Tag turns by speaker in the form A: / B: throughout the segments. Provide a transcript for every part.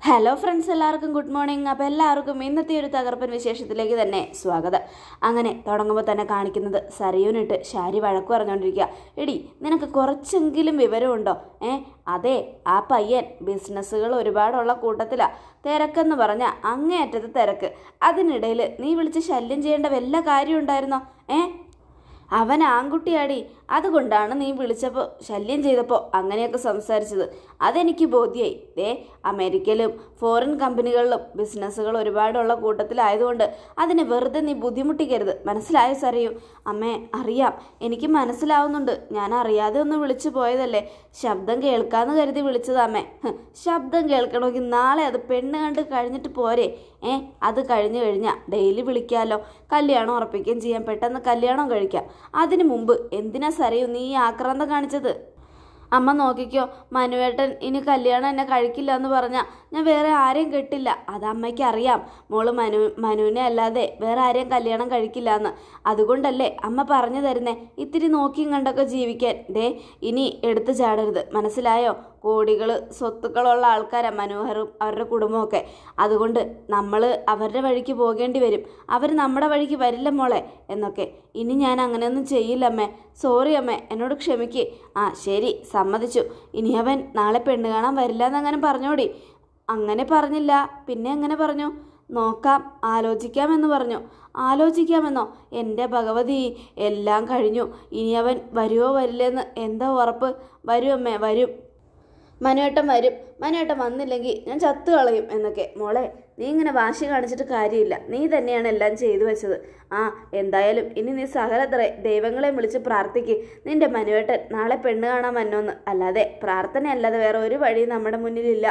A: hello friends എല്ലാവർക്കും good morning അപ്പോൾ എല്ലാവർക്കും ഇന്നത്തെ ഒരു തകർപ്പൻ വിശേഷത്തിലേക്ക് തന്നെ സ്വാഗതം അങ്ങനെ തുടങ്ങുമ്പോൾ തന്നെ കാണിക്കുന്നത് സരയൂനിട്ട് ശാരി വഴക്ക് പറഞ്ഞുകൊണ്ടിരിക്കുക എടി നിനക്ക് കുറച്ചെങ്കിലും വിവരമുണ്ടോ ഏ അതെ ആ പയ്യൻ ബിസിനസ്സുകൾ ഒരുപാടുള്ള കൂട്ടത്തിലാ തിരക്കെന്ന് പറഞ്ഞ അങ്ങേയറ്റത്ത് തിരക്ക് അതിനിടയിൽ നീ വിളിച്ച് ശല്യം ചെയ്യേണ്ട വല്ല കാര്യം ഉണ്ടായിരുന്നോ ഏ അവൻ ആൺകുട്ടിയാടി അതുകൊണ്ടാണ് നീ വിളിച്ചപ്പോൾ ശല്യം ചെയ്തപ്പോൾ അങ്ങനെയൊക്കെ സംസാരിച്ചത് അതെനിക്ക് ബോധ്യായി ദേ അമേരിക്കയിലും ഫോറിൻ കമ്പനികളിലും ബിസിനസ്സുകൾ ഒരുപാടുള്ള കൂട്ടത്തിലായതുകൊണ്ട് അതിനെ വെറുതെ നീ ബുദ്ധിമുട്ടിക്കരുത് മനസ്സിലായോ സറിയൂ അമ്മേ അറിയാം എനിക്ക് മനസ്സിലാവുന്നുണ്ട് ഞാൻ അറിയാതെ ഒന്ന് വിളിച്ചു പോയതല്ലേ ശബ്ദം കേൾക്കാന്ന് കരുതി വിളിച്ചതാ അമ്മേ ഹ്, ശബ്ദം കേൾക്കണമെങ്കിൽ നാളെ അത് പെണ്ണ് കണ്ട് കഴിഞ്ഞിട്ട് പോരെ ഏ അത് കഴിഞ്ഞു കഴിഞ്ഞാൽ ഡെയിലി വിളിക്കാമല്ലോ കല്യാണം ഉറപ്പിക്കുകയും ചെയ്യാം പെട്ടെന്ന് കല്യാണം കഴിക്കാം അതിനു മുമ്പ് എന്തിനാ സരയു നീ ഈ ആക്രാന്തം കാണിച്ചത് അമ്മ നോക്കിക്കോ മനുവേട്ടൻ ഇനി കല്യാണം എന്നെ കഴിക്കില്ല എന്ന് പറഞ്ഞാൽ ഞാൻ വേറെ ആരെയും കെട്ടില്ല അത് അമ്മയ്ക്ക് അറിയാം മോള് മനു മനുവിനെ അല്ലാതെ വേറെ ആരെയും കല്യാണം കഴിക്കില്ല എന്ന് അതുകൊണ്ടല്ലേ അമ്മ പറഞ്ഞു തരുന്നേ ഇത്തിരി നോക്കിയും കണ്ടൊക്കെ ജീവിക്കാൻ ദേ ഇനി എടുത്തു ചാടരുത് മനസ്സിലായോ കോടികൾ സ്വത്തുക്കളുള്ള ആൾക്കാരാണ് മനോഹറും അവരുടെ കുടുംബമൊക്കെ അതുകൊണ്ട് നമ്മൾ അവരുടെ വഴിക്ക് പോകേണ്ടി വരും അവർ നമ്മുടെ വഴിക്ക് വരില്ല മോളെ എന്നൊക്കെ ഇനി ഞാൻ അങ്ങനെയൊന്നും ചെയ്യില്ല അമ്മേ സോറി അമ്മേ എന്നോട് ക്ഷമിക്ക് ആ ശരി സമ്മതിച്ചു ഇനി അവൻ നാളെ പെണ്ണ് കാണാൻ വരില്ല എന്നങ്ങനെ പറഞ്ഞോടി അങ്ങനെ പറഞ്ഞില്ല പിന്നെ എങ്ങനെ പറഞ്ഞു നോക്കാം ആലോചിക്കാമെന്ന് പറഞ്ഞു ആലോചിക്കാമെന്നോ എൻ്റെ ഭഗവതി എല്ലാം കഴിഞ്ഞു ഇനി അവൻ വരുമോ വരില്ലെന്ന് എന്താ ഉറപ്പ് വരും അമ്മേ വരും മനുവേട്ടൻ വരും മനുവേട്ടൻ വന്നില്ലെങ്കിൽ ഞാൻ ചത്തു കളയും എന്നൊക്കെ മോളെ നീ ഇങ്ങനെ വാശി കാണിച്ചിട്ട് കാര്യമില്ല നീ തന്നെയാണ് എല്ലാം ചെയ്തു വെച്ചത് ആ എന്തായാലും ഇനി നീ സകല ദ്ര- ദൈവങ്ങളെ വിളിച്ച് പ്രാർത്ഥിക്ക് നിന്റെ മനുവേട്ടൻ നാളെ പെണ്ണ് കാണാൻ വന്നോന്ന് അല്ലാതെ പ്രാർത്ഥന അല്ലാതെ വേറെ ഒരു വഴിയും നമ്മുടെ മുന്നിലില്ല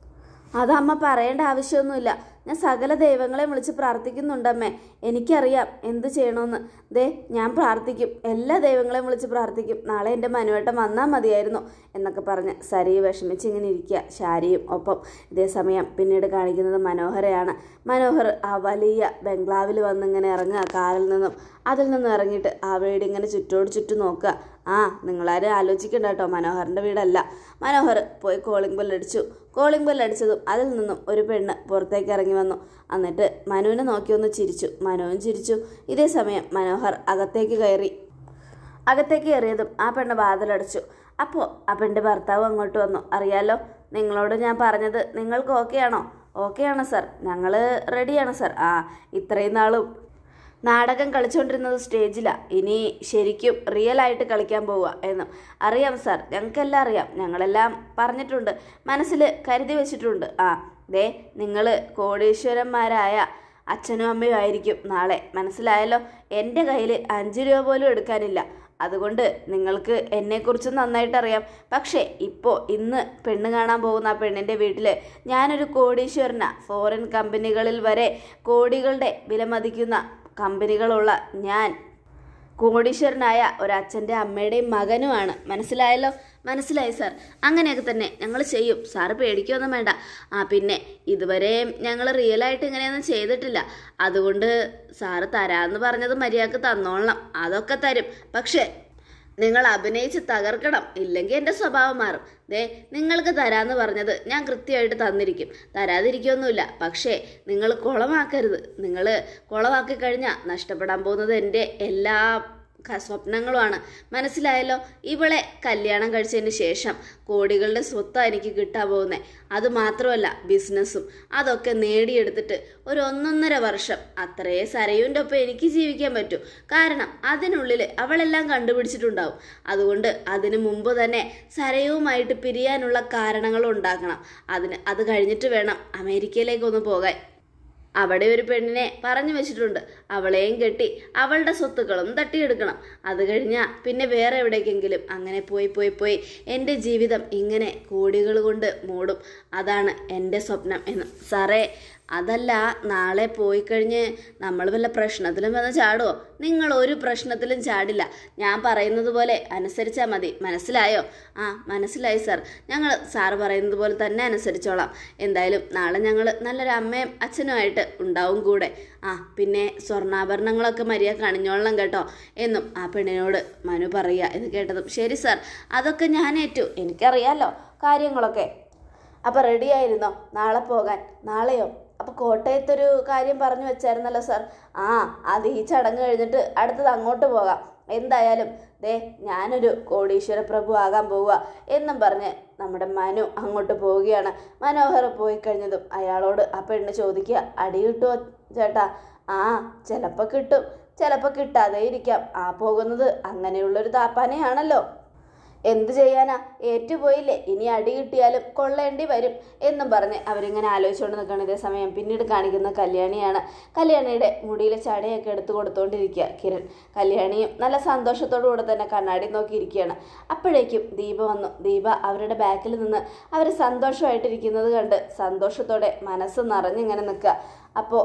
A: അത് അമ്മ പറയേണ്ട ആവശ്യമൊന്നുമില്ല ഞാൻ സകല ദൈവങ്ങളെ വിളിച്ച് പ്രാർത്ഥിക്കുന്നുണ്ടമ്മേ എനിക്കറിയാം എന്ത് ചെയ്യണമെന്ന് ദേ ഞാൻ പ്രാർത്ഥിക്കും എല്ലാ ദൈവങ്ങളെയും വിളിച്ച് പ്രാർത്ഥിക്കും നാളെ എൻ്റെ മനുവേട്ടം വന്നാൽ മതിയായിരുന്നു എന്നൊക്കെ പറഞ്ഞ് സരി വിഷമിച്ച് ഇങ്ങനെ ഇരിക്കുക ശാരിയും ഒപ്പം ഇതേ സമയം പിന്നീട് കാണിക്കുന്നത് മനോഹരയാണ് മനോഹർ ആ വലിയ ബംഗ്ലാവിൽ വന്നിങ്ങനെ ഇറങ്ങുക കാറിൽ നിന്നും അതിൽ നിന്നും ഇറങ്ങിയിട്ട് ആ വീട് ഇങ്ങനെ ചുറ്റോട് ചുറ്റും നോക്കുക ആ നിങ്ങളാരും ആലോചിക്കണ്ട കേട്ടോ മനോഹറിൻ്റെ വീടല്ല മനോഹർ പോയി കോളിംഗ് ബെൽ അടിച്ചു കോളിംഗ് ബെൽ അടിച്ചതും അതിൽ നിന്നും ഒരു പെണ്ണ് പുറത്തേക്ക് ഇറങ്ങി വന്നു എന്നിട്ട് മനുവിനെ നോക്കി ഒന്ന് ചിരിച്ചു മനുവും ചിരിച്ചു ഇതേ സമയം മനോഹർ അകത്തേക്ക് കയറി അകത്തേക്ക് കയറിയതും ആ പെണ്ണ് വാതിലടച്ചു അപ്പോൾ ആ പെണ്ണിൻ്റെ ഭർത്താവ് അങ്ങോട്ട് വന്നു അറിയാലോ നിങ്ങളോട് ഞാൻ പറഞ്ഞത് നിങ്ങൾക്ക് ഓക്കെ ആണോ ഓക്കെ ആണ് സർ ഞങ്ങൾ റെഡിയാണ് സർ ആ ഇത്രയും നാളും നാടകം കളിച്ചുകൊണ്ടിരുന്നത് സ്റ്റേജിലാണ് ഇനി ശരിക്കും റിയൽ ആയിട്ട് കളിക്കാൻ പോവുക എന്നും അറിയാം സാർ ഞങ്ങൾക്കെല്ലാം അറിയാം ഞങ്ങളെല്ലാം പറഞ്ഞിട്ടുണ്ട് മനസ്സിൽ കരുതി വെച്ചിട്ടുണ്ട് ആ ദേ നിങ്ങൾ കോടീശ്വരന്മാരായ അച്ഛനും അമ്മയും ആയിരിക്കും നാളെ മനസ്സിലായല്ലോ എൻ്റെ കയ്യിൽ അഞ്ച് രൂപ പോലും എടുക്കാനില്ല അതുകൊണ്ട് നിങ്ങൾക്ക് എന്നെക്കുറിച്ച് നന്നായിട്ട് അറിയാം പക്ഷേ ഇപ്പോൾ ഇന്ന് പെണ്ണ് കാണാൻ പോകുന്ന ആ പെണ്ണിൻ്റെ വീട്ടിൽ ഞാനൊരു കോടീശ്വരനാ ഫോറിൻ കമ്പനികളിൽ വരെ കോടികളുടെ വിലമതിക്കുന്ന കമ്പനികളുള്ള ഞാൻ കോടീശ്വരനായ ഒരച്ഛൻ്റെ അമ്മയുടെയും മകനുമാണ് മനസ്സിലായല്ലോ മനസ്സിലായി സാർ അങ്ങനെയൊക്കെ തന്നെ ഞങ്ങൾ ചെയ്യും സാറ് പേടിക്കൊന്നും വേണ്ട ആ പിന്നെ ഇതുവരെ ഞങ്ങൾ റിയലായിട്ട് ഇങ്ങനെയൊന്നും ചെയ്തിട്ടില്ല അതുകൊണ്ട് സാറ് തരാമെന്ന് പറഞ്ഞത് മര്യാദക്ക് തന്നോളണം അതൊക്കെ തരും പക്ഷേ നിങ്ങൾ അഭിനയിച്ച് തകർക്കണം ഇല്ലെങ്കിൽ എൻ്റെ സ്വഭാവം മാറും ദേ നിങ്ങൾക്ക് തരാന്ന് പറഞ്ഞത് ഞാൻ കൃത്യമായിട്ട് തന്നിരിക്കും തരാതിരിക്കൊന്നുമില്ല പക്ഷേ നിങ്ങൾ കുളമാക്കരുത് നിങ്ങൾ കുളമാക്കി കഴിഞ്ഞാൽ നഷ്ടപ്പെടാൻ പോകുന്നത് എൻ്റെ എല്ലാ ക- സ്വപ്നങ്ങളുമാണ് മനസ്സിലായല്ലോ ഇവളെ കല്യാണം കഴിച്ചതിന് ശേഷം കോടികളുടെ സ്വത്താണ് എനിക്ക് കിട്ടാൻ പോകുന്നത് അത് മാത്രമല്ല ബിസിനസ്സും അതൊക്കെ നേടിയെടുത്തിട്ട് ഒരു ഒന്നൊന്നര വർഷം അത്രേ സരയുൻ്റെ ഒപ്പം എനിക്ക് ജീവിക്കാൻ പറ്റൂ കാരണം അതിനുള്ളിൽ അവളെല്ലാം കണ്ടുപിടിച്ചിട്ടുണ്ടാവും അതുകൊണ്ട് അതിനു മുമ്പ് തന്നെ സരയുമായിട്ട് പിരിയാനുള്ള കാരണങ്ങൾ ഉണ്ടാക്കണം അതിന് അത് കഴിഞ്ഞിട്ട് വേണം അമേരിക്കയിലേക്കൊന്ന് പോകാൻ അവിടെ ഒരു പെണ്ണിനെ പറഞ്ഞു വെച്ചിട്ടുണ്ട് അവളെയും കെട്ടി അവളുടെ സ്വത്തുക്കളും തട്ടിയെടുക്കണം അത് കഴിഞ്ഞാൽ പിന്നെ വേറെ എവിടേക്കെങ്കിലും അങ്ങനെ പോയി പോയി പോയി എൻ്റെ ജീവിതം ഇങ്ങനെ കോടികൾ കൊണ്ട് മൂടും അതാണ് എൻ്റെ സ്വപ്നം എന്ന് സാറേ അതല്ല നാളെ പോയി കഴിഞ്ഞ് നമ്മൾ വല്ല പ്രശ്നത്തിലും വന്ന് ചാടുമോ നിങ്ങൾ ഒരു പ്രശ്നത്തിലും ചാടില്ല ഞാൻ പറയുന്നത് പോലെ അനുസരിച്ചാൽ മതി മനസ്സിലായോ ആ മനസ്സിലായി സാർ ഞങ്ങൾ സാറ് പറയുന്നത് പോലെ തന്നെ അനുസരിച്ചോളാം എന്തായാലും നാളെ ഞങ്ങൾ നല്ലൊരു അമ്മയും അച്ഛനുമായിട്ട് ഉണ്ടാവും കൂടെ ആ പിന്നെ സ്വർണ്ണാഭരണങ്ങളൊക്കെ മര്യാദ കണിഞ്ഞോളണം കേട്ടോ എന്നും ആ പെണ്ണിനോട് മനു പറയുക ഇത് കേട്ടതും ശരി സാർ അതൊക്കെ ഞാൻ ഏറ്റു എനിക്കറിയാലോ കാര്യങ്ങളൊക്കെ അപ്പം റെഡിയായിരുന്നോ നാളെ പോകാൻ നാളെയോ അപ്പോൾ കോട്ടയത്തൊരു കാര്യം പറഞ്ഞു വെച്ചായിരുന്നല്ലോ സാർ ആ അത് ഈ ചടങ്ങ് കഴിഞ്ഞിട്ട് അടുത്തത് അങ്ങോട്ട് പോകാം എന്തായാലും ദേ ഞാനൊരു കോടീശ്വര പ്രഭു ആകാൻ പോവുക എന്നും പറഞ്ഞ് നമ്മുടെ മനു അങ്ങോട്ട് പോവുകയാണ് മനോഹർ പോയി കഴിഞ്ഞതും അയാളോട് ആ പെണ്ണ് ചോദിക്കുക അടി കിട്ടുമോ ചേട്ടാ ആ ചിലപ്പോൾ കിട്ടും ചിലപ്പോൾ കിട്ടാതെ ഇരിക്കാം ആ പോകുന്നത് അങ്ങനെയുള്ളൊരു താപ്പാനയാണല്ലോ എന്ത് ചെയ്യാനാ ഏറ്റുപോയില്ലേ ഇനി അടി കിട്ടിയാലും കൊള്ളേണ്ടി വരും എന്നും പറഞ്ഞ് അവരിങ്ങനെ ആലോചിച്ചുകൊണ്ട് നിൽക്കണം ഇതേ സമയം പിന്നീട് കാണിക്കുന്ന കല്യാണിയാണ് കല്യാണിയുടെ മുടിയിലെ ചടയൊക്കെ എടുത്തു കൊടുത്തുകൊണ്ടിരിക്കുക കിരൺ കല്യാണിയും നല്ല സന്തോഷത്തോടു കൂടെ തന്നെ കണ്ണാടി നോക്കിയിരിക്കുകയാണ് അപ്പോഴേക്കും ദീപ വന്നു ദീപ അവരുടെ ബാക്കിൽ നിന്ന് അവർ സന്തോഷമായിട്ടിരിക്കുന്നത് കണ്ട് സന്തോഷത്തോടെ മനസ്സ് നിറഞ്ഞിങ്ങനെ നിൽക്കുക അപ്പോൾ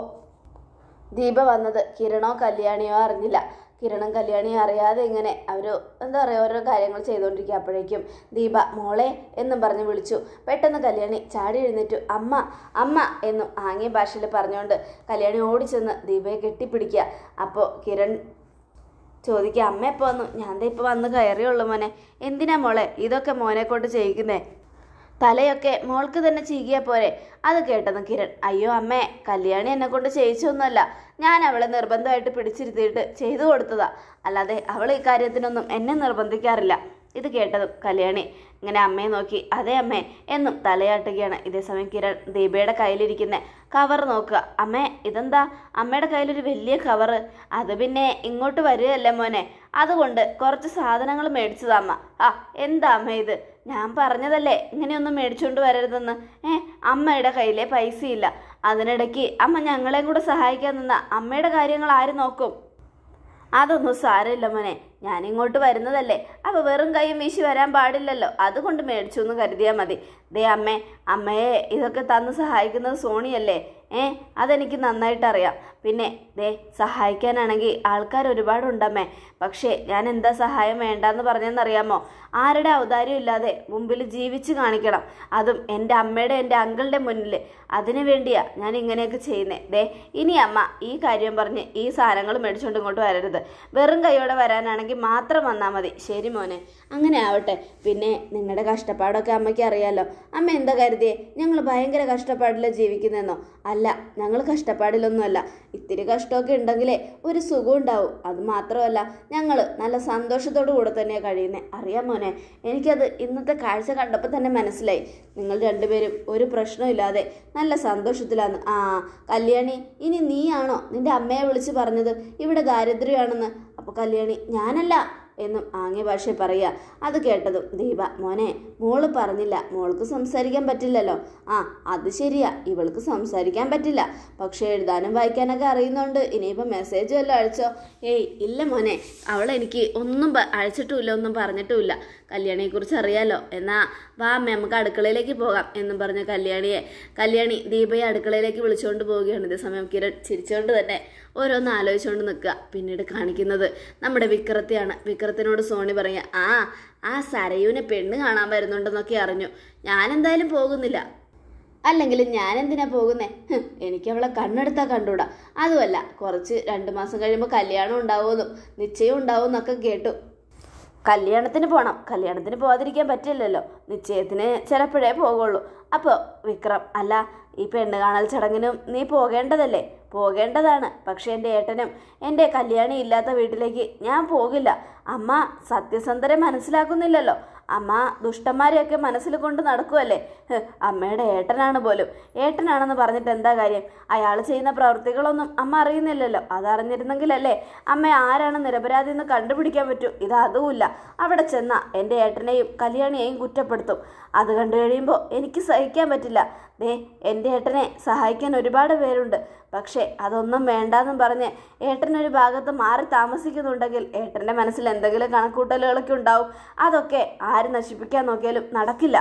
A: ദീപ വന്നത് കിരണോ കല്യാണിയോ അറിഞ്ഞില്ല കിരണം കല്യാണിയോ അറിയാതെ ഇങ്ങനെ അവർ എന്താ പറയുക ഓരോ കാര്യങ്ങൾ ചെയ്തുകൊണ്ടിരിക്കുക അപ്പോഴേക്കും ദീപ മോളെ എന്നും പറഞ്ഞ് വിളിച്ചു പെട്ടെന്ന് കല്യാണി ചാടി എഴുന്നേറ്റു അമ്മ അമ്മ എന്നും ആംഗ്യ ഭാഷയിൽ പറഞ്ഞുകൊണ്ട് കല്യാണി ഓടിച്ചെന്ന് ദീപയെ കെട്ടിപ്പിടിക്കുക അപ്പോൾ കിരൺ ചോദിക്കുക അമ്മ എപ്പോൾ വന്നു ഞാൻ ദേ ഇപ്പോൾ വന്ന് കയറിയുള്ളൂ മോനെ എന്തിനാ മോളെ ഇതൊക്കെ മോനെ കൊണ്ട് ചെയ്യിക്കുന്നേ തലയൊക്കെ മോൾക്ക് തന്നെ ചീകിയാ പോരെ അത് കേട്ടത് കിരൺ അയ്യോ അമ്മേ കല്യാണി എന്നെ കൊണ്ട് ചെയ്യിച്ചൊന്നുമല്ല ഞാൻ അവളെ നിർബന്ധമായിട്ട് പിടിച്ചിരുത്തിയിട്ട് ചെയ്തു കൊടുത്തതാ അല്ലാതെ അവൾ ഈ കാര്യത്തിനൊന്നും എന്നെ നിർബന്ധിക്കാറില്ല ഇത് കേട്ടതും കല്യാണി ഇങ്ങനെ അമ്മയെ നോക്കി അതെ അമ്മേ എന്നും തലയാട്ടുകയാണ് ഇതേസമയം കിരൺ ദീപയുടെ കയ്യിലിരിക്കുന്ന കവർ നോക്കുക അമ്മേ ഇതെന്താ അമ്മയുടെ കയ്യിലൊരു വലിയ കവറ് അത് പിന്നെ ഇങ്ങോട്ട് വരികയല്ലേ മോനെ അതുകൊണ്ട് കുറച്ച് സാധനങ്ങൾ മേടിച്ചതാ അമ്മ ആ എന്താ അമ്മ ഇത് ഞാൻ പറഞ്ഞതല്ലേ ഇങ്ങനെയൊന്നും മേടിച്ചുകൊണ്ട് വരരുതെന്ന് ഏ അമ്മയുടെ കയ്യിലെ പൈസയില്ല അതിനിടയ്ക്ക് അമ്മ ഞങ്ങളെയും കൂടെ സഹായിക്കാൻ നിന്ന അമ്മയുടെ കാര്യങ്ങൾ ആര് നോക്കും അതൊന്നും സാരമില്ല മോനെ ഞാൻ ഇങ്ങോട്ട് വരുന്നതല്ലേ അപ്പോൾ വെറും കൈയും വീശി വരാൻ പാടില്ലല്ലോ അതുകൊണ്ട് മേടിച്ചു എന്ന് കരുതിയാൽ മതി ദേ അമ്മേ അമ്മയെ ഇതൊക്കെ തന്ന് സഹായിക്കുന്നത് സോണിയല്ലേ ഏ അതെനിക്ക് നന്നായിട്ട് അറിയാം പിന്നെ ദേ സഹായിക്കാനാണെങ്കിൽ ആൾക്കാർ ഒരുപാടുണ്ടമ്മേ പക്ഷേ ഞാൻ എന്താ സഹായം വേണ്ടാന്ന് പറഞ്ഞെന്നറിയാമോ ആരുടെ ഔദാര്യം ഇല്ലാതെ മുമ്പിൽ ജീവിച്ച് കാണിക്കണം അതും എൻ്റെ അമ്മയുടെ എൻ്റെ അങ്കിളുടെ മുന്നിൽ അതിനു വേണ്ടിയാ ഞാൻ ഇങ്ങനെയൊക്കെ ചെയ്യുന്നേ ദേ ഇനി അമ്മ ഈ കാര്യം പറഞ്ഞ് ഈ സാധനങ്ങൾ മേടിച്ചുകൊണ്ട് ഇങ്ങോട്ട് വരരുത് വെറും കൈയോടെ വരാനാണെങ്കിൽ മാത്രം വന്നാൽ മതി ശരി മോനെ അങ്ങനെ ആവട്ടെ പിന്നെ നിങ്ങളുടെ കഷ്ടപ്പാടൊക്കെ അമ്മയ്ക്ക് അറിയാലോ അമ്മ എന്താ കരുതിയേ ഞങ്ങൾ ഭയങ്കര കഷ്ടപ്പാടില്ല ജീവിക്കുന്നതെന്നോ അല്ല ഞങ്ങൾ കഷ്ടപ്പാടിലൊന്നുമല്ല ഇത്തിരി കഷ്ടമൊക്കെ ഉണ്ടെങ്കിലേ ഒരു സുഖം ഉണ്ടാവും അത് മാത്രമല്ല ഞങ്ങൾ നല്ല സന്തോഷത്തോടു കൂടെ തന്നെയാണ് കഴിയുന്നത് അറിയാം മോനെ എനിക്കത് ഇന്നത്തെ കാഴ്ച കണ്ടപ്പോൾ തന്നെ മനസ്സിലായി നിങ്ങൾ രണ്ടുപേരും ഒരു പ്രശ്നമില്ലാതെ നല്ല സന്തോഷത്തിലാണ് ആ കല്യാണി ഇനി നീയാണോ നിന്റെ അമ്മയെ വിളിച്ച് പറഞ്ഞത് ഇവിടെ ദാരിദ്ര്യമാണെന്ന് അപ്പോൾ കല്യാണി ഞാനല്ല എന്നും ആംഗ്യ ഭാഷ പറയുക അത് കേട്ടതും ദീപ മോനെ മോള് പറഞ്ഞില്ല മോൾക്ക് സംസാരിക്കാൻ പറ്റില്ലല്ലോ ആ അത് ശരിയാ ഇവൾക്ക് സംസാരിക്കാൻ പറ്റില്ല പക്ഷേ എഴുതാനും വായിക്കാനൊക്കെ അറിയുന്നോണ്ട് ഇനിയിപ്പോൾ മെസ്സേജ് വല്ലതും അയച്ചോ ഏയ് ഇല്ല മോനെ അവൾ എനിക്ക് ഒന്നും പ- അയച്ചിട്ടുമില്ല ഒന്നും പറഞ്ഞിട്ടുമില്ല കല്യാണിയെക്കുറിച്ച് അറിയാലോ എന്നാ വാ അമ്മ നമുക്ക് അടുക്കളയിലേക്ക് പോകാം എന്നും പറഞ്ഞ കല്യാണിയെ കല്യാണി ദീപയെ അടുക്കളയിലേക്ക് വിളിച്ചുകൊണ്ട് പോവുകയാണ് ഇതേ സമയം കിരൺ ചിരിച്ചുകൊണ്ട് തന്നെ ഓരോന്ന് ആലോചിച്ചുകൊണ്ട് നിൽക്കുക പിന്നീട് കാണിക്കുന്നത് നമ്മുടെ വിക്രത്തെയാണ് വിക്രത്തിനോട് സോണി പറയുക ആ ആ സരയുവിനെ പെണ്ണ് കാണാൻ വരുന്നുണ്ടെന്നൊക്കെ അറിഞ്ഞു ഞാനെന്തായാലും പോകുന്നില്ല അല്ലെങ്കിൽ ഞാൻ എന്തിനാ പോകുന്നേ ഹ്, എനിക്ക് അവളെ കണ്ണെടുത്താൽ കണ്ടൂടാ അതുമല്ല കുറച്ച് രണ്ട് മാസം കഴിയുമ്പോൾ കല്യാണം ഉണ്ടാവുമെന്നും നിശ്ചയം ഉണ്ടാവുമെന്നൊക്കെ കേട്ടു കല്യാണത്തിന് പോകണം കല്യാണത്തിന് പോകാതിരിക്കാൻ പറ്റില്ലല്ലോ നിശ്ചയത്തിന് ചിലപ്പോഴേ പോകുള്ളൂ അപ്പോൾ വിക്രം അല്ല ഈ പെണ്ണ് കാണൽ ചടങ്ങിനും നീ പോകേണ്ടതല്ലേ പോകേണ്ടതാണ് പക്ഷേ എൻ്റെ ഏട്ടനും എൻ്റെ കല്യാണി ഇല്ലാത്ത വീട്ടിലേക്ക് ഞാൻ പോകില്ല അമ്മ സത്യസന്ധരെ മനസ്സിലാക്കുന്നില്ലല്ലോ അമ്മ ദുഷ്ടന്മാരെയൊക്കെ മനസ്സിൽ കൊണ്ട് നടക്കുമല്ലേ ഹ്, അമ്മയുടെ ഏട്ടനാണ് പോലും ഏട്ടനാണെന്ന് പറഞ്ഞിട്ട് എന്താ കാര്യം അയാൾ ചെയ്യുന്ന പ്രവൃത്തികളൊന്നും അമ്മ അറിയുന്നില്ലല്ലോ അതറിഞ്ഞിരുന്നെങ്കിലല്ലേ അമ്മ ആരാണ് നിരപരാധി എന്ന് കണ്ടുപിടിക്കാൻ പറ്റൂ ഇത് അതുമില്ല അവിടെ ചെന്ന എൻ്റെ ഏട്ടനെയും കല്യാണിയെയും കുറ്റപ്പെടുത്തും അത് കണ്ടു കഴിയുമ്പോൾ എനിക്ക് സഹിക്കാൻ പറ്റില്ല ദേ എൻ്റെ ഏട്ടനെ സഹായിക്കാൻ ഒരുപാട് പേരുണ്ട് പക്ഷേ അതൊന്നും വേണ്ടാന്നും പറഞ്ഞ് ഏട്ടനൊരു ഭാഗത്ത് മാറി താമസിക്കുന്നുണ്ടെങ്കിൽ ഏട്ടൻ്റെ മനസ്സിൽ എന്തെങ്കിലും കണക്കൂട്ടലുകളൊക്കെ ഉണ്ടാവും അതൊക്കെ ആര് നശിപ്പിക്കാൻ നോക്കിയാലും നടക്കില്ല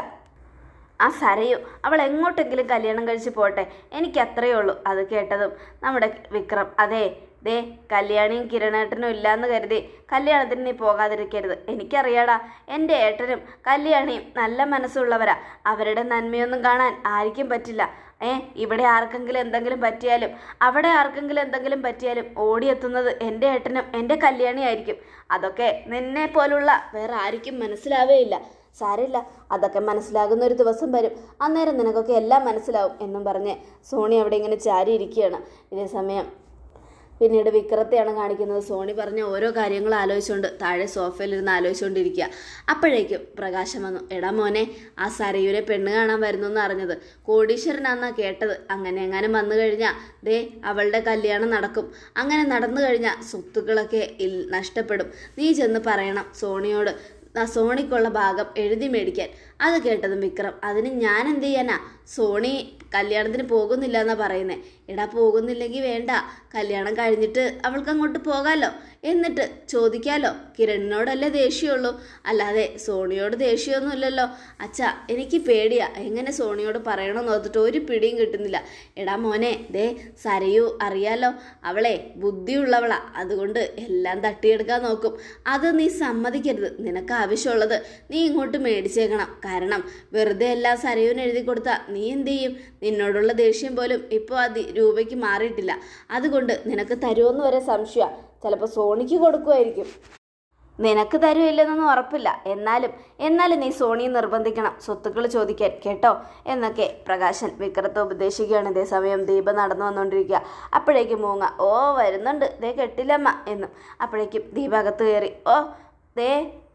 A: ആ സരയു അവൾ എങ്ങോട്ടെങ്കിലും കല്യാണം കഴിച്ച് പോട്ടെ എനിക്ക് അത്രയേ ഉള്ളൂ അത് കേട്ടതും നമ്മുടെ വിക്രം അതെ ദേ കല്യാണിയും കിരണേട്ടനും ഇല്ലാന്ന് കരുതി കല്യാണത്തിന് നീ പോകാതിരിക്കരുത് എനിക്കറിയാടാ എൻ്റെ ഏട്ടനും കല്യാണിയും നല്ല മനസ്സുള്ളവരാ അവരുടെ നന്മയൊന്നും കാണാൻ ആർക്കും പറ്റില്ല ഏ ഇവിടെ ആർക്കെങ്കിലും എന്തെങ്കിലും പറ്റിയാലും അവിടെ ആർക്കെങ്കിലും എന്തെങ്കിലും പറ്റിയാലും ഓടിയെത്തുന്നത് എൻ്റെ ഏട്ടനും എൻ്റെ കല്യാണിയായിരിക്കും അതൊക്കെ നിന്നെ പോലുള്ള വേറെ ആർക്കും മനസ്സിലാവേയില്ല സാരമില്ല അതൊക്കെ മനസ്സിലാകുന്ന ഒരു ദിവസം വരും അന്നേരം നിനക്കൊക്കെ എല്ലാം മനസ്സിലാവും എന്നും പറഞ്ഞ് സോണി അവിടെ ഇങ്ങനെ ചാരിയിരിക്കുകയാണ് ഇതേ സമയം പിന്നീട് വിക്രത്തെയാണ് കാണിക്കുന്നത് സോണി പറഞ്ഞ ഓരോ കാര്യങ്ങൾ ആലോചിച്ചുകൊണ്ട് താഴെ സോഫയിലിരുന്ന് ആലോചിച്ചുകൊണ്ടിരിക്കുക അപ്പോഴേക്കും പ്രകാശം വന്നു എടാ മോനെ ആ സരയൂരെ പെണ്ണ് കാണാൻ വരുന്നു എന്ന് അറിഞ്ഞത് കോടീശ്വരനാന്നാ കേട്ടത് അങ്ങനെ എങ്ങാനും വന്നു കഴിഞ്ഞാൽ ദേ അവളുടെ കല്യാണം നടക്കും അങ്ങനെ നടന്നു കഴിഞ്ഞാൽ സ്വത്തുക്കളൊക്കെ ഇൽ നഷ്ടപ്പെടും നീ ചെന്ന് പറയണം സോണിയോട് ആ സോണിക്കുള്ള ഭാഗം എഴുതി മേടിക്കാൻ അത് കേട്ടതും വിക്രം അതിന് ഞാൻ എന്ത് ചെയ്യാനാ സോണി കല്യാണത്തിന് പോകുന്നില്ല എന്നാ പറയുന്നേ എടാ പോകുന്നില്ലെങ്കിൽ വേണ്ട കല്യാണം കഴിഞ്ഞിട്ട് അവൾക്ക് അങ്ങോട്ട് പോകാമല്ലോ എന്നിട്ട് ചോദിക്കാലോ കിരണിനോടല്ലേ ദേഷ്യമുള്ളൂ അല്ലാതെ സോണിയോട് ദേഷ്യമൊന്നുമില്ലല്ലോ അച്ഛാ എനിക്ക് പേടിയാ എങ്ങനെ സോണിയോട് പറയണമെന്ന് ഓർത്തിട്ട് ഒരു പിടിയും കിട്ടുന്നില്ല എടാ മോനെ ദേ സരയു അറിയാലോ അവളെ ബുദ്ധിയുള്ളവളാ അതുകൊണ്ട് എല്ലാം തട്ടിയെടുക്കാൻ നോക്കും അത് നീ സമ്മതിക്കരുത് നിനക്ക് ആവശ്യമുള്ളത് നീ ഇങ്ങോട്ട് മേടിച്ചേക്കണം കാരണം വെറുതെ എല്ലാം സരയുവിന് എഴുതി കൊടുത്താൽ നീ എന്ത് ചെയ്യും നിന്നോടുള്ള ദേഷ്യം പോലും ഇപ്പോൾ അത് രൂപയ്ക്ക് മാറിയിട്ടില്ല അതുകൊണ്ട് നിനക്ക് തരുമെന്ന് വരെ സംശയമാണ് ചിലപ്പോൾ സോണിക്ക് കൊടുക്കുമായിരിക്കും നിനക്ക് തരുമില്ലെന്നൊന്നും ഉറപ്പില്ല എന്നാലും എന്നാലും നീ സോണിയെ നിർബന്ധിക്കണം സ്വത്തുക്കൾ ചോദിക്കാൻ കേട്ടോ എന്നൊക്കെ പ്രകാശൻ വിക്രത്തെ ഉപദേശിക്കുകയാണ് ഇതേ സമയം ദീപ നടന്നു വന്നുകൊണ്ടിരിക്കുക അപ്പോഴേക്കും മൂങ്ങ ഓ വരുന്നുണ്ട് ദേ കെട്ടില്ലമ്മ എന്നും അപ്പോഴേക്കും ദീപ അകത്ത് കയറി ഓ ദേ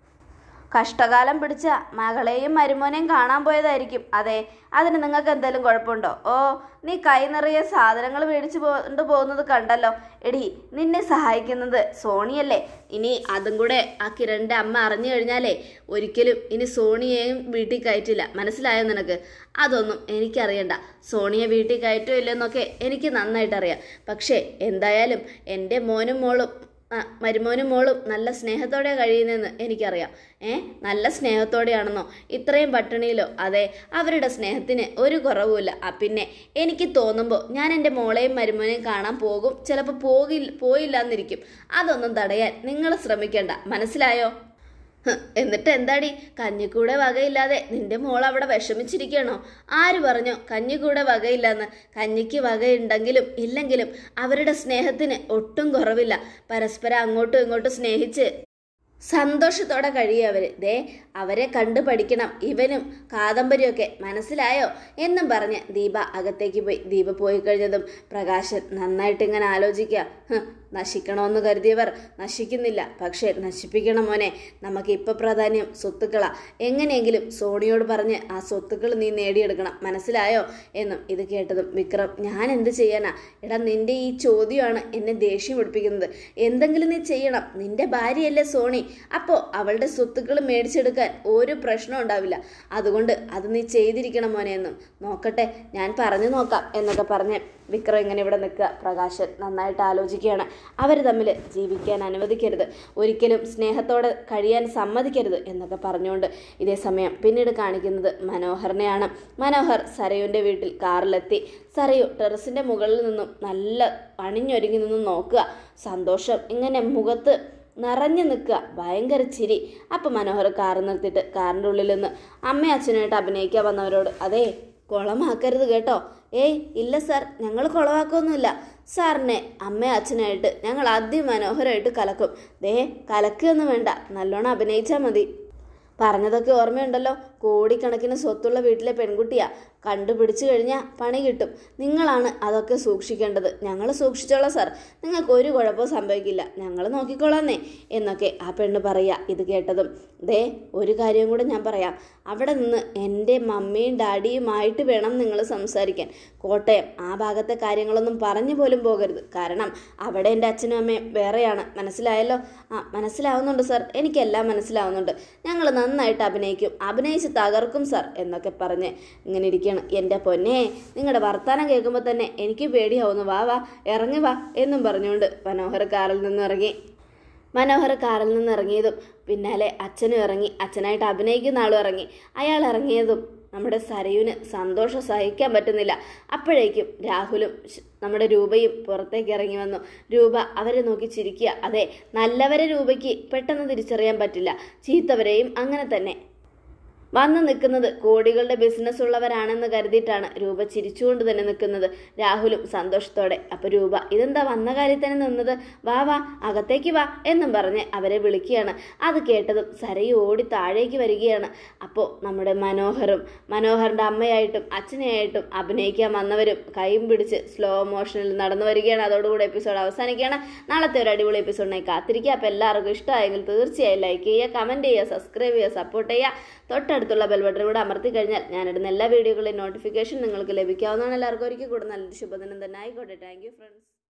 A: കഷ്ടകാലം പിടിച്ച മകളെയും മരുമോനെയും കാണാൻ പോയതായിരിക്കും അതെ അതിന് നിങ്ങൾക്ക് എന്തെങ്കിലും കുഴപ്പമുണ്ടോ ഓ നീ കൈ നിറയെ സാധനങ്ങൾ മേടിച്ചു കൊണ്ട് പോകുന്നത് കണ്ടല്ലോ എടി നിന്നെ സഹായിക്കുന്നത് സോണിയല്ലേ ഇനി അതും കൂടെ ആ കിരണിൻ്റെ അമ്മ അറിഞ്ഞു കഴിഞ്ഞാലേ ഒരിക്കലും ഇനി സോണിയെയും വീട്ടിൽ കയറ്റില്ല മനസ്സിലായോ നിനക്ക് അതൊന്നും എനിക്കറിയണ്ട സോണിയെ വീട്ടിൽ കയറ്റോ ഇല്ലെന്നൊക്കെ എനിക്ക് നന്നായിട്ട് അറിയാം പക്ഷേ എന്തായാലും എൻ്റെ മോനും മോളും ആ മരുമോനും മോളും നല്ല സ്നേഹത്തോടെ കഴിയുന്നതെന്ന് എനിക്കറിയാം ഏ നല്ല സ്നേഹത്തോടെയാണെന്നോ ഇത്രയും പട്ടിണിയിലോ അതെ അവരുടെ സ്നേഹത്തിന് ഒരു കുറവുമില്ല ആ പിന്നെ എനിക്ക് തോന്നുമ്പോൾ ഞാൻ എൻ്റെ മോളെയും മരുമോനെയും കാണാൻ പോകും ചിലപ്പോൾ പോകില്ല പോയില്ല എന്നിരിക്കും അതൊന്നും തടയാൻ നിങ്ങൾ ശ്രമിക്കേണ്ട മനസ്സിലായോ ഹ്, എന്നിട്ട് എന്താടി കഞ്ഞിക്കൂടെ വകയില്ലാതെ നിന്റെ മോൾ അവിടെ വിഷമിച്ചിരിക്കണോ ആര് പറഞ്ഞു കഞ്ഞിക്കൂടെ വകയില്ലെന്ന് കഞ്ഞിക്ക് വകയുണ്ടെങ്കിലും ഇല്ലെങ്കിലും അവരുടെ സ്നേഹത്തിന് ഒട്ടും കുറവില്ല പരസ്പരം അങ്ങോട്ടും ഇങ്ങോട്ടും സ്നേഹിച്ച് സന്തോഷത്തോടെ കഴിയും അവര് ദേ അവരെ കണ്ടു പഠിക്കണം ഇവനും കാദംബരിയൊക്കെ മനസ്സിലായോ എന്നും പറഞ്ഞ് ദീപ അകത്തേക്ക് പോയി ദീപ പോയി കഴിഞ്ഞതും പ്രകാശൻ നന്നായിട്ട് ഇങ്ങനെ ആലോചിക്കുക "ഹ്, നശിക്കണമെന്ന് കരുതിയവർ നശിക്കുന്നില്ല പക്ഷേ നശിപ്പിക്കണം മോനെ നമുക്ക് ഇപ്പൊ പ്രാധാന്യം സ്വത്തുക്കളാ എങ്ങനെയെങ്കിലും സോണിയോട് പറഞ്ഞ് ആ സ്വത്തുക്കൾ നീ നേടിയെടുക്കണം മനസ്സിലായോ എന്നും ഇത് കേട്ടതും വിക്രം ഞാൻ എന്ത് ചെയ്യാനാ എടാ നിന്റെ ഈ ചോദ്യമാണ് എന്നെ ദേഷ്യം പിടിപ്പിക്കുന്നത് എന്തെങ്കിലും നീ ചെയ്യണം നിന്റെ ഭാര്യയല്ലേ സോണി അപ്പോൾ അവളുടെ സ്വത്തുക്കൾ മേടിച്ചെടുക്കാൻ ഒരു പ്രശ്നം ഉണ്ടാവില്ല അതുകൊണ്ട് അത് നീ ചെയ്തിരിക്കണം മോനെ എന്നും നോക്കട്ടെ ഞാൻ പറഞ്ഞു നോക്കാം എന്നൊക്കെ പറഞ്ഞ് വിക്രം ഇങ്ങനെ ഇവിടെ നിൽക്കുക പ്രകാശൻ നന്നായിട്ട് ആലോചിക്കുകയാണ് അവർ തമ്മിൽ ജീവിക്കാൻ അനുവദിക്കരുത് ഒരിക്കലും സ്നേഹത്തോടെ കഴിയാൻ സമ്മതിക്കരുത് എന്നൊക്കെ പറഞ്ഞുകൊണ്ട് ഇതേ സമയം പിന്നീട് കാണിക്കുന്നത് മനോഹറിനെയാണ് മനോഹർ സരയുവിൻ്റെ വീട്ടിൽ കാറിലെത്തി സരയു ടെറസിൻ്റെ മുകളിൽ നിന്നും നല്ല അണിഞ്ഞൊരുങ്ങി നിന്നും നോക്കുക സന്തോഷം ഇങ്ങനെ മുഖത്ത് നിറഞ്ഞു നിൽക്കുക ഭയങ്കര ചിരി അപ്പം മനോഹർ കാറ് നിർത്തിയിട്ട് കാറിൻ്റെ ഉള്ളിൽ നിന്ന് അമ്മയും അച്ഛനായിട്ട് അഭിനയിക്കാൻ വന്നവരോട് അതെ കുളമാക്കരുത് കേട്ടോ ഏയ് ഇല്ല സാർ ഞങ്ങൾ കുളമാക്കൊന്നുമില്ല സാറിനെ അമ്മയും അച്ഛനായിട്ട് ഞങ്ങൾ അതിമനോഹരമായിട്ട് കലക്കും ദേ കലക്കുകയൊന്നും വേണ്ട നല്ലോണം അഭിനയിച്ചാൽ മതി പറഞ്ഞതൊക്കെ ഓർമ്മയുണ്ടല്ലോ കോടിക്കണക്കിന് സ്വത്തുള്ള വീട്ടിലെ പെൺകുട്ടിയാ കണ്ടുപിടിച്ചു കഴിഞ്ഞാൽ പണി കിട്ടും നിങ്ങളാണ് അതൊക്കെ സൂക്ഷിക്കേണ്ടത് ഞങ്ങൾ സൂക്ഷിച്ചോളാം സാർ നിങ്ങൾക്ക് ഒരു കുഴപ്പവും സംഭവിക്കില്ല ഞങ്ങൾ നോക്കിക്കോളാന്നേ എന്നൊക്കെ ആ പെണ്ണ് പറയുക ഇത് കേട്ടതും ദേ ഒരു കാര്യം കൂടെ ഞാൻ പറയാം അവിടെ നിന്ന് എൻ്റെ മമ്മിയും ഡാഡിയുമായിട്ട് വേണം നിങ്ങൾ സംസാരിക്കാൻ കോട്ടയം ആ ഭാഗത്തെ കാര്യങ്ങളൊന്നും പറഞ്ഞു പോലും പോകരുത് കാരണം അവിടെ എൻ്റെ അച്ഛനും അമ്മയും വേറെയാണ് മനസ്സിലായല്ലോ ആ മനസ്സിലാവുന്നുണ്ട് സാർ എനിക്കെല്ലാം മനസ്സിലാവുന്നുണ്ട് ഞങ്ങൾ നന്നായിട്ട് അഭിനയിക്കും അഭിനയിച്ച് തകർക്കും സാർ എന്നൊക്കെ പറഞ്ഞ് ഇങ്ങനെ ഇരിക്കുകയാണ് എൻ്റെ പൊന്നെ നിങ്ങളുടെ വർത്തമാനം കേൾക്കുമ്പോൾ തന്നെ എനിക്ക് പേടിയാവുന്നു വാ വാ ഇറങ്ങി വാ എന്നും പറഞ്ഞുകൊണ്ട് മനോഹർ കാറിൽ നിന്ന് ഇറങ്ങി മനോഹർ കാറിൽ നിന്ന് ഇറങ്ങിയതും പിന്നാലെ അച്ഛനും ഇറങ്ങി അച്ഛനായിട്ട് അഭിനയിക്കുന്ന ആളും ഇറങ്ങി അയാൾ ഇറങ്ങിയതും നമ്മുടെ സരയുവിന് സന്തോഷം സഹിക്കാൻ പറ്റുന്നില്ല അപ്പോഴേക്കും രാഹുലും ശ്- നമ്മുടെ രൂപയും പുറത്തേക്ക് ഇറങ്ങി വന്നു രൂപ അവരെ നോക്കി ചിരിക്കുക അതെ നല്ലവരെ രൂപയ്ക്ക് പെട്ടെന്ന് തിരിച്ചറിയാൻ പറ്റില്ല ചീത്തവരെയും അങ്ങനെ തന്നെ വന്ന് നിൽക്കുന്നത് കോടികളുടെ ബിസിനസ് ഉള്ളവരാണെന്ന് കരുതിയിട്ടാണ് രൂപ ചിരിച്ചുകൊണ്ട് തന്നെ നിൽക്കുന്നത് രാഹുലും സന്തോഷത്തോടെ അപ്പൊ രൂപ ഇതെന്താ വന്ന കാര്യത്തിൽ തന്നെ നിന്നത് വാ വാ അകത്തേക്ക് വാ എന്നും പറഞ്ഞ് അവരെ വിളിക്കുകയാണ് അത് കേട്ടതും സരയു ഓടി താഴേക്ക് വരികയാണ് അപ്പോൾ നമ്മുടെ മനോഹറും മനോഹറിന്റെ അമ്മയായിട്ടും അച്ഛനെയായിട്ടും അഭിനയിക്കാൻ വന്നവരും കൈയും പിടിച്ച് സ്ലോ മോഷനിൽ നടന്നു വരികയാണ് അതോടുകൂടി എപ്പിസോഡ് അവസാനിക്കുകയാണ് നാളത്തെ ഒരു അടിപൊളി എപ്പിസോഡിനായി കാത്തിരിക്കുക അപ്പോൾ എല്ലാവർക്കും ഇഷ്ടമായെങ്കിൽ തീർച്ചയായും ലൈക്ക് ചെയ്യുക കമൻറ്റ് ചെയ്യുക സബ്സ്ക്രൈബ് ചെയ്യുക സപ്പോർട്ട് ചെയ്യുക തൊട്ടടുത്തുള്ള ബെൽ ബട്ടൺ കൂടെ അമർത്തി കഴിഞ്ഞാൽ ഞാനിടുന്ന എല്ലാ വീഡിയോകളുടെയും നോട്ടിഫിക്കേഷൻ നിങ്ങൾക്ക് ലഭിക്കാവുന്നതാണ് എല്ലാവർക്കും ഒരിക്കൽ കൂടെ നല്ലൊരു ശുഭദിനം തന്നെ ആയിക്കോട്ടെ താങ്ക് യു ഫ്രണ്ട്സ്